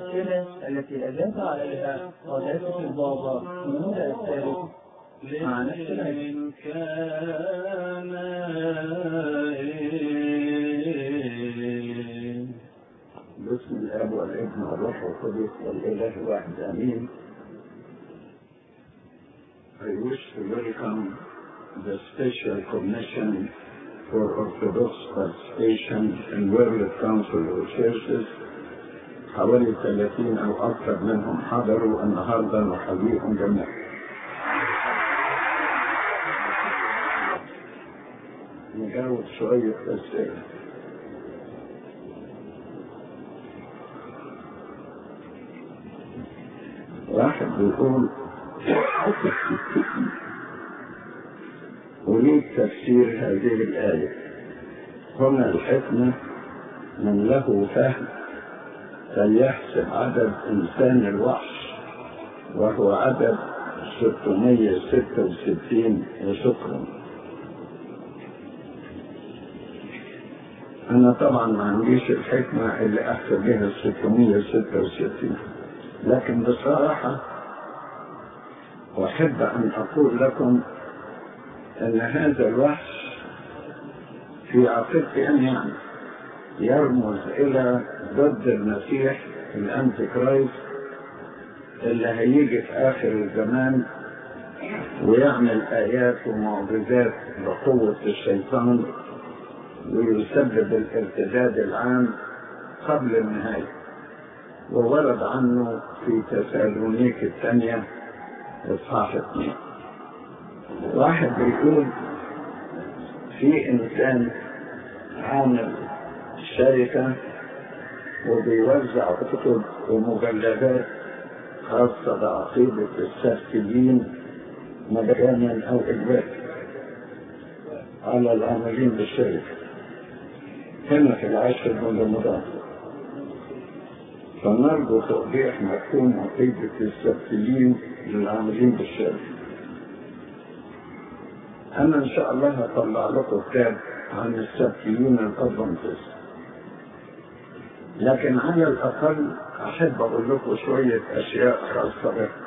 المشكلة التي أجاب عليها قداسة البابا منذ الثالث مع نفس العلم كان باسم الاب والابن والروح القدس والاله الواحد امين I wish to welcome the special commission for Orthodox participation in World Council of Churches حوالي 30 أو أكثر منهم حضروا النهاردة نحييهم جميعا. نجاوب شوية أسئلة. واحد بيقول أريد تفسير هذه الآية هنا الحكمة من له فهم فليحسب عدد إنسان الوحش وهو عدد 666 وشكرا أنا طبعا ما عنديش الحكمة اللي أحسب بها ال 666 لكن بصراحة أحب أن أقول لكم أن هذا الوحش في عقيدتي أنا يعني يرمز إلى ضد المسيح الأنتي كرايست اللي هيجي في آخر الزمان ويعمل آيات ومعجزات بقوة الشيطان ويسبب الارتداد العام قبل النهاية وورد عنه في تسالونيك الثانية إصحاح اثنين واحد بيقول في إنسان عامل شركة وبيوزع كتب ومجلدات خاصة بعقيدة السبتيين مجانا أو إجباري على العاملين بالشركة هنا في العاشر من رمضان فنرجو توضيح مفهوم عقيدة السبتيين للعاملين بالشركة أنا إن شاء الله هطلع لكم كتاب عن السبتيين الأدفنتست لكن على الأقل أحب أقول لكم شوية أشياء خاصة بها